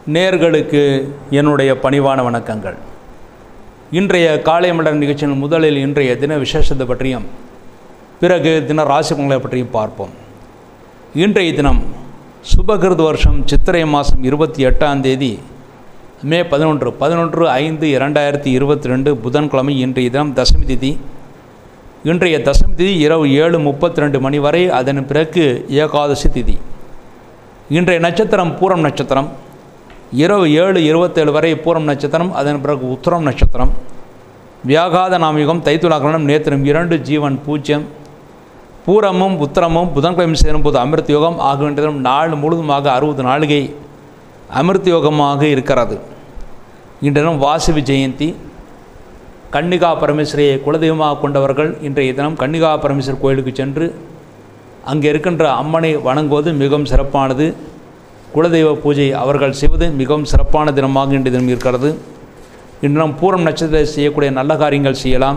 நேர்களுக்கு என்னுடைய பணிவான வணக்கங்கள் இன்றைய காலை மலர் நிகழ்ச்சியின் முதலில் இன்றைய தின விசேஷத்தை பற்றியும் பிறகு தின ராசி பலன்களை பற்றியும் பார்ப்போம் இன்றைய தினம் சுபகிருது வருஷம் சித்திரை மாதம் இருபத்தி எட்டாம் தேதி மே பதினொன்று பதினொன்று ஐந்து இரண்டாயிரத்தி இருபத்தி ரெண்டு புதன்கிழமை இன்றைய தினம் தசமி திதி இன்றைய தசமி திதி இரவு ஏழு முப்பத்தி ரெண்டு மணி வரை அதன் பிறகு ஏகாதசி திதி இன்றைய நட்சத்திரம் பூரம் நட்சத்திரம் இரவு ஏழு இருபத்தேழு வரை பூரம் நட்சத்திரம் அதன் பிறகு உத்தரம் நட்சத்திரம் வியாகாத நாமிகம் தைத்துலாகரணம் நேத்திரம் இரண்டு ஜீவன் பூஜ்யம் பூரமும் உத்தரமும் புதன்கிழமை சேரும்போது அமிர்த யோகம் ஆகின்றதும் நாள் முழுதுமாக அறுபது நாளிகை அமிர்த யோகமாக இருக்கிறது இன்று தினம் வாசவி ஜெயந்தி கன்னிகா பரமேஸ்வரியை குலதெய்வமாக கொண்டவர்கள் இன்றைய தினம் கன்னிகா பரமேஸ்வரர் கோயிலுக்கு சென்று அங்கே இருக்கின்ற அம்மனை வணங்குவது மிகவும் சிறப்பானது குலதெய்வ பூஜை அவர்கள் செய்வது மிகவும் சிறப்பான தினமாக இன்றைய தினம் இருக்கிறது இன்று நாம் பூரம் நட்சத்திரத்தில் செய்யக்கூடிய நல்ல காரியங்கள் செய்யலாம்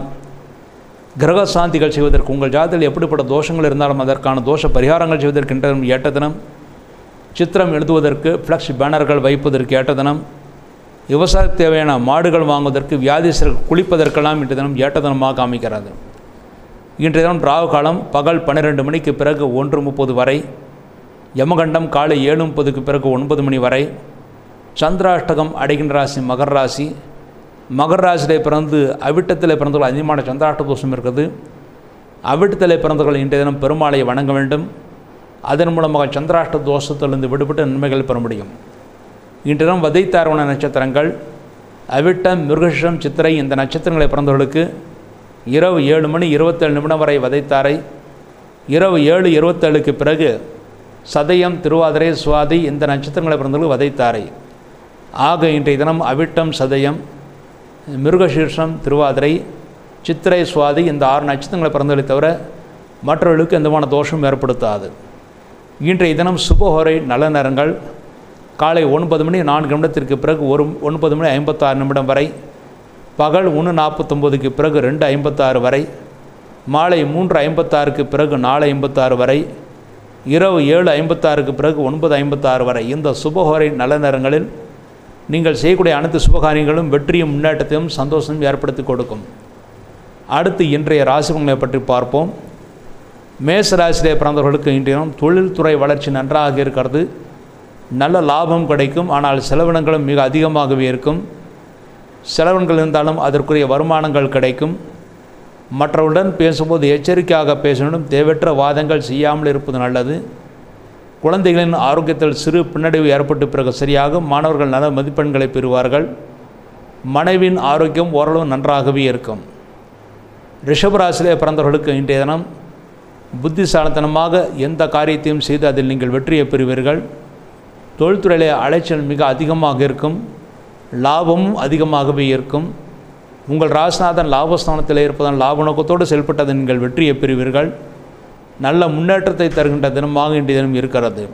கிரக சாந்திகள் செய்வதற்கு உங்கள் ஜாதத்தில் எப்படிப்பட்ட தோஷங்கள் இருந்தாலும் அதற்கான தோஷ பரிகாரங்கள் செய்வதற்கு இன்றைய தினம் ஏற்ற தினம் சித்திரம் எழுதுவதற்கு ஃப்ளக்ஸ் பேனர்கள் வைப்பதற்கு ஏற்ற தினம் விவசாயத்துக்கு தேவையான மாடுகள் வாங்குவதற்கு வியாதிசர்கள் குளிப்பதற்கெல்லாம் இன்றைய தினம் ஏற்ற தினமாக அமைக்கிறது இன்றைய தினம் ராகு காலம் பகல் பன்னிரெண்டு மணிக்கு பிறகு ஒன்று முப்பது வரை யமகண்டம் காலை ஏழு முப்பதுக்கு பிறகு ஒன்பது மணி வரை சந்திராஷ்டகம் அடைகின்ற ராசி மகர ராசி மகர ராசியிலே பிறந்து அவிட்டத்தில் பிறந்தவர்கள் அதிகமான சந்திராஷ்ட தோஷம் இருக்குது அவிட்டத்தில் பிறந்தவர்கள் இன்றைய தினம் பெருமாளை வணங்க வேண்டும் அதன் மூலமாக சந்திராஷ்ட தோஷத்திலிருந்து விடுபட்டு நன்மைகள் பெற முடியும் இன்றைய தினம் வதைத்தாரவண நட்சத்திரங்கள் அவிட்டம் மிருகஷம் சித்திரை இந்த நட்சத்திரங்களை பிறந்தவர்களுக்கு இரவு ஏழு மணி இருபத்தேழு நிமிடம் வரை வதைத்தாரை இரவு ஏழு இருபத்தேழுக்கு பிறகு சதயம் திருவாதிரை சுவாதி இந்த நட்சத்திரங்களை பிறந்தவர்கள் வதைத்தாரை ஆக இன்றைய தினம் அவிட்டம் சதயம் மிருகசீர்ஷம் திருவாதிரை சித்திரை சுவாதி இந்த ஆறு நட்சத்திரங்களை பிறந்தவர்களை தவிர மற்றவர்களுக்கு எந்தமான தோஷம் ஏற்படுத்தாது இன்றைய தினம் சுபஹோரை நல்ல நேரங்கள் காலை ஒன்பது மணி நான்கு நிமிடத்திற்கு பிறகு ஒரு ஒன்பது மணி ஐம்பத்தாறு நிமிடம் வரை பகல் ஒன்று நாற்பத்தொம்போதுக்கு பிறகு ரெண்டு ஐம்பத்தாறு வரை மாலை மூன்று ஐம்பத்தாறுக்கு பிறகு நாலு ஐம்பத்தாறு வரை இரவு ஏழு ஐம்பத்தாறுக்கு பிறகு ஒன்பது ஐம்பத்தாறு வரை இந்த சுபஹோரை நல்ல நேரங்களில் நீங்கள் செய்யக்கூடிய அனைத்து சுபகாரியங்களும் வெற்றியும் முன்னேற்றத்தையும் சந்தோஷமும் ஏற்படுத்தி கொடுக்கும் அடுத்து இன்றைய ராசிபங்களை பற்றி பார்ப்போம் மேச ராசியிலே பிறந்தவர்களுக்கு இன்றைய தினம் தொழில்துறை வளர்ச்சி நன்றாக இருக்கிறது நல்ல லாபம் கிடைக்கும் ஆனால் செலவினங்களும் மிக அதிகமாகவே இருக்கும் செலவினங்கள் இருந்தாலும் அதற்குரிய வருமானங்கள் கிடைக்கும் மற்றவருடன் பேசும்போது எச்சரிக்கையாக பேச வேண்டும் தேவையற்ற வாதங்கள் செய்யாமல் இருப்பது நல்லது குழந்தைகளின் ஆரோக்கியத்தில் சிறு பின்னடைவு ஏற்பட்டு பிறகு சரியாகும் மாணவர்கள் நல்ல மதிப்பெண்களை பெறுவார்கள் மனைவின் ஆரோக்கியம் ஓரளவு நன்றாகவே இருக்கும் ரிஷபராசிலே பிறந்தவர்களுக்கு இன்றைய தினம் புத்திசாலித்தனமாக எந்த காரியத்தையும் செய்து அதில் நீங்கள் வெற்றியை பெறுவீர்கள் தொழில்துறையிலே அலைச்சல் மிக அதிகமாக இருக்கும் லாபமும் அதிகமாகவே இருக்கும் உங்கள் ராசிநாதன் லாபஸ்தானத்தில் இருப்பதன் லாப நோக்கத்தோடு செயல்பட்டதை நீங்கள் வெற்றியை பெறுவீர்கள் நல்ல முன்னேற்றத்தை தருகின்ற தினமாக இன்றைய தினம் இருக்கிறது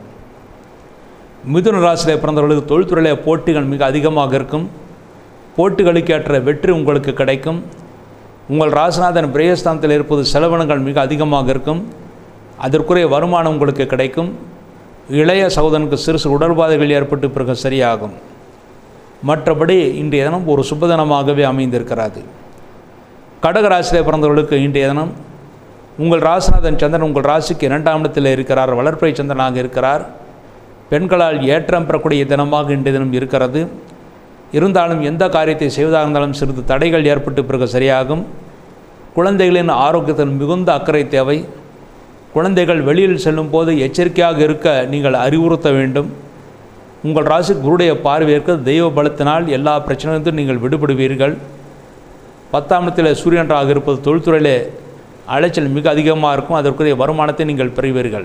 மிதுன ராசியிலே பிறந்தவர்களுக்கு தொழில்துறையிலே போட்டிகள் மிக அதிகமாக இருக்கும் போட்டிகளுக்கு ஏற்ற வெற்றி உங்களுக்கு கிடைக்கும் உங்கள் ராசிநாதன் பிரேயஸ்தானத்தில் இருப்பது செலவினங்கள் மிக அதிகமாக இருக்கும் அதற்குரிய வருமானம் உங்களுக்கு கிடைக்கும் இளைய சகோதரனுக்கு சிறு சிறு உடல்பாதைகள் ஏற்பட்டு பிறகு சரியாகும் மற்றபடி இன்றைய தினம் ஒரு சுபதினமாகவே அமைந்திருக்கிறது கடகராசியிலே பிறந்தவர்களுக்கு இன்றைய தினம் உங்கள் ராசிநாதன் சந்திரன் உங்கள் ராசிக்கு இரண்டாம் இடத்தில் இருக்கிறார் வளர்ப்பை சந்திரனாக இருக்கிறார் பெண்களால் ஏற்றம் பெறக்கூடிய தினமாக இன்றைய தினம் இருக்கிறது இருந்தாலும் எந்த காரியத்தை செய்வதாக இருந்தாலும் சிறிது தடைகள் ஏற்பட்டு பிறகு சரியாகும் குழந்தைகளின் ஆரோக்கியத்தில் மிகுந்த அக்கறை தேவை குழந்தைகள் வெளியில் செல்லும் போது எச்சரிக்கையாக இருக்க நீங்கள் அறிவுறுத்த வேண்டும் உங்கள் ராசி குருடைய பார்வை இருக்க தெய்வ பலத்தினால் எல்லா பிரச்சனைகளும் நீங்கள் விடுபடுவீர்கள் பத்தாம் இடத்தில் சூரியன்றாக இருப்பது தொழில்துறையிலே அலைச்சல் மிக அதிகமாக இருக்கும் அதற்குரிய வருமானத்தை நீங்கள் பெறுவீர்கள்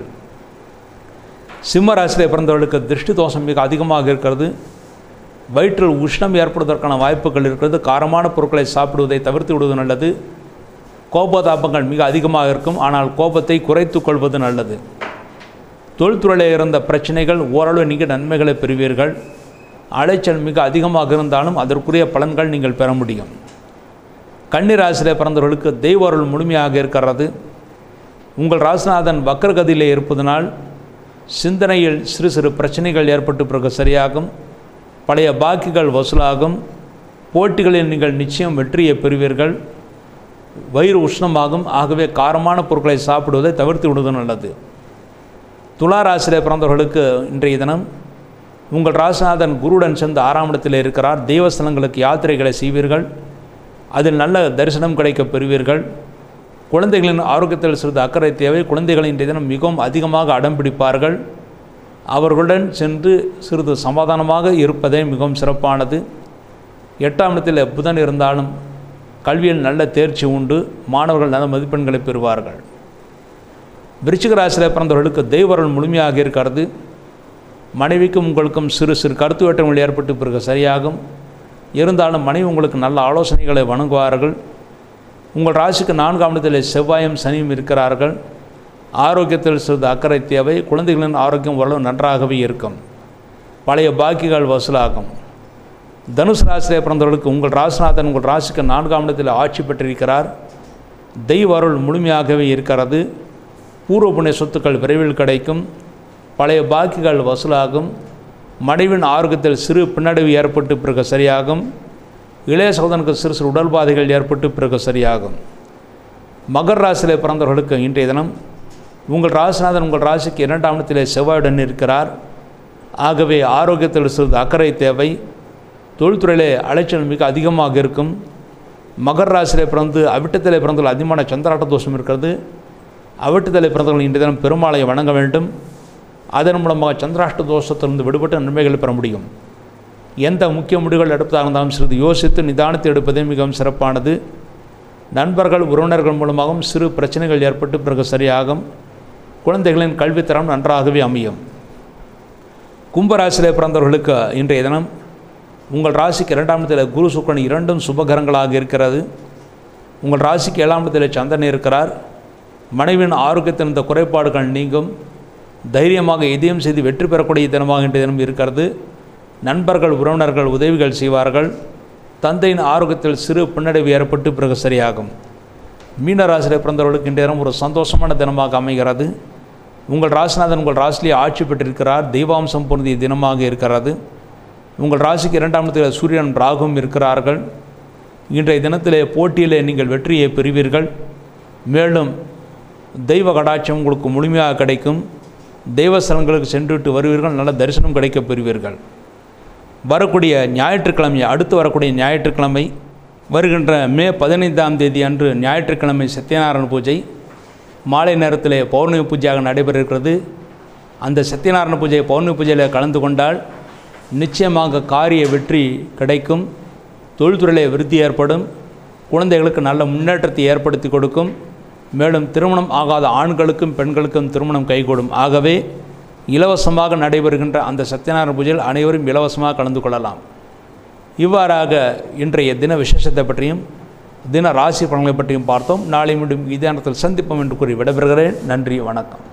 சிம்ம ராசியில் பிறந்தவர்களுக்கு திருஷ்டி தோஷம் மிக அதிகமாக இருக்கிறது வயிற்றில் உஷ்ணம் ஏற்படுவதற்கான வாய்ப்புகள் இருக்கிறது காரமான பொருட்களை சாப்பிடுவதை தவிர்த்து விடுவது நல்லது கோபதாபங்கள் மிக அதிகமாக இருக்கும் ஆனால் கோபத்தை குறைத்து கொள்வது நல்லது தொழில்துறையில் இருந்த பிரச்சனைகள் ஓரளவு நீங்கள் நன்மைகளை பெறுவீர்கள் அலைச்சல் மிக அதிகமாக இருந்தாலும் அதற்குரிய பலன்கள் நீங்கள் பெற முடியும் கன்னிராசியிலே பிறந்தவர்களுக்கு தெய்வ அருள் முழுமையாக இருக்கிறது உங்கள் ராசிநாதன் வக்கரகதியிலே இருப்பதனால் சிந்தனையில் சிறு சிறு பிரச்சனைகள் ஏற்பட்டு பிறகு சரியாகும் பழைய பாக்கிகள் வசூலாகும் போட்டிகளில் நீங்கள் நிச்சயம் வெற்றியை பெறுவீர்கள் வயிறு உஷ்ணமாகும் ஆகவே காரமான பொருட்களை சாப்பிடுவதை தவிர்த்து விடுவது நல்லது துலா ராசியிலே பிறந்தவர்களுக்கு இன்றைய தினம் உங்கள் ராசிநாதன் குருடன் சேர்ந்து ஆறாம் இடத்தில் இருக்கிறார் தெய்வஸ்தலங்களுக்கு யாத்திரைகளை செய்வீர்கள் அதில் நல்ல தரிசனம் கிடைக்கப் பெறுவீர்கள் குழந்தைகளின் ஆரோக்கியத்தில் சிறிது அக்கறை தேவை குழந்தைகள் இன்றைய தினம் மிகவும் அதிகமாக அடம் பிடிப்பார்கள் அவர்களுடன் சென்று சிறிது சமாதானமாக இருப்பதே மிகவும் சிறப்பானது எட்டாம் இடத்தில் புதன் இருந்தாலும் கல்வியில் நல்ல தேர்ச்சி உண்டு மாணவர்கள் நல்ல மதிப்பெண்களை பெறுவார்கள் விருச்சிக ராசியில் பிறந்தவர்களுக்கு தெய்வரல் முழுமையாக இருக்கிறது மனைவிக்கும் உங்களுக்கும் சிறு சிறு கருத்து வேற்றங்கள் ஏற்பட்டு பிறகு சரியாகும் இருந்தாலும் மனைவி உங்களுக்கு நல்ல ஆலோசனைகளை வழங்குவார்கள் உங்கள் ராசிக்கு நான்காம் இடத்தில் செவ்வாயும் சனியும் இருக்கிறார்கள் ஆரோக்கியத்தில் சிறிது அக்கறை தேவை குழந்தைகளின் ஆரோக்கியம் ஓரளவு நன்றாகவே இருக்கும் பழைய பாக்கிகள் வசூலாகும் தனுசு ராசியிலே பிறந்தவர்களுக்கு உங்கள் ராசிநாதன் உங்கள் ராசிக்கு நான்காம் இடத்தில் ஆட்சி பெற்றிருக்கிறார் தெய்வ அருள் முழுமையாகவே இருக்கிறது பூர்வ புண்ணிய சொத்துக்கள் விரைவில் கிடைக்கும் பழைய பாக்கிகள் வசூலாகும் மனைவின் ஆரோக்கியத்தில் சிறு பின்னடைவு ஏற்பட்டு பிறகு சரியாகும் இளைய சகோதரனுக்கு சிறு சிறு உடல்பாதைகள் ஏற்பட்டு பிறகு சரியாகும் மகர் ராசியிலே பிறந்தவர்களுக்கு இன்றைய தினம் உங்கள் ராசிநாதன் உங்கள் ராசிக்கு இரண்டாம் இடத்திலே செவ்வாயுடன் இருக்கிறார் ஆகவே ஆரோக்கியத்தில் சிறிது அக்கறை தேவை தொழில்துறையிலே அலைச்சல் மிக அதிகமாக இருக்கும் மகர் ராசியிலே பிறந்து அவிட்டத்திலே பிறந்துள்ள அதிகமான சந்திராட்ட தோஷம் இருக்கிறது அவிட்டத்திலே பிறந்தவர்கள் இன்றைய தினம் பெருமாளை வணங்க வேண்டும் அதன் மூலமாக சந்திராஷ்ட தோஷத்திலிருந்து விடுபட்டு நன்மைகளை பெற முடியும் எந்த முக்கிய முடிவுகள் எடுப்பதாக இருந்தாலும் சிறிது யோசித்து நிதானத்தை எடுப்பதே மிகவும் சிறப்பானது நண்பர்கள் உறவினர்கள் மூலமாகவும் சிறு பிரச்சனைகள் ஏற்பட்டு பிறகு சரியாகும் குழந்தைகளின் கல்வித்தரம் நன்றாகவே அமையும் கும்பராசியிலே பிறந்தவர்களுக்கு இன்றைய தினம் உங்கள் ராசிக்கு இரண்டாம் இடத்தில் குரு சுக்கரன் இரண்டும் சுபகரங்களாக இருக்கிறது உங்கள் ராசிக்கு ஏழாம் இடத்தில் சந்திரன் இருக்கிறார் மனைவியின் ஆரோக்கியத்தின் இந்த குறைபாடுகள் நீங்கும் தைரியமாக எதையும் செய்து வெற்றி பெறக்கூடிய தினமாக இன்றைய தினம் இருக்கிறது நண்பர்கள் உறவினர்கள் உதவிகள் செய்வார்கள் தந்தையின் ஆரோக்கியத்தில் சிறு பின்னடைவு ஏற்பட்டு பிறகு சரியாகும் மீன ராசியில் பிறந்தவர்களுக்கு இன்றைய தினம் ஒரு சந்தோஷமான தினமாக அமைகிறது உங்கள் ராசிநாதன் உங்கள் ராசிலேயே ஆட்சி பெற்றிருக்கிறார் தெய்வாம்சம் பொருந்திய தினமாக இருக்கிறது உங்கள் ராசிக்கு இரண்டாம் இடத்தில் சூரியன் ராகும் இருக்கிறார்கள் இன்றைய தினத்திலே போட்டியிலே நீங்கள் வெற்றியை பெறுவீர்கள் மேலும் தெய்வ கடாட்சம் உங்களுக்கு முழுமையாக கிடைக்கும் தெய்வ ஸ்தலங்களுக்கு சென்றுவிட்டு வருவீர்கள் நல்ல தரிசனம் கிடைக்கப் பெறுவீர்கள் வரக்கூடிய ஞாயிற்றுக்கிழமை அடுத்து வரக்கூடிய ஞாயிற்றுக்கிழமை வருகின்ற மே பதினைந்தாம் தேதி அன்று ஞாயிற்றுக்கிழமை சத்யநாராயண பூஜை மாலை நேரத்தில் பௌர்ணமி பூஜையாக நடைபெற இருக்கிறது அந்த சத்யநாராயண பூஜை பௌர்ணமி பூஜையில் கலந்து கொண்டால் நிச்சயமாக காரிய வெற்றி கிடைக்கும் தொழில்துறையிலே விருத்தி ஏற்படும் குழந்தைகளுக்கு நல்ல முன்னேற்றத்தை ஏற்படுத்தி கொடுக்கும் மேலும் திருமணம் ஆகாத ஆண்களுக்கும் பெண்களுக்கும் திருமணம் கைகூடும் ஆகவே இலவசமாக நடைபெறுகின்ற அந்த சத்யநாராயண பூஜையில் அனைவரும் இலவசமாக கலந்து கொள்ளலாம் இவ்வாறாக இன்றைய தின விசேஷத்தை பற்றியும் தின ராசி பலன்களை பற்றியும் பார்த்தோம் நாளை மீண்டும் இதே நேரத்தில் சந்திப்போம் என்று கூறி விடைபெறுகிறேன் நன்றி வணக்கம்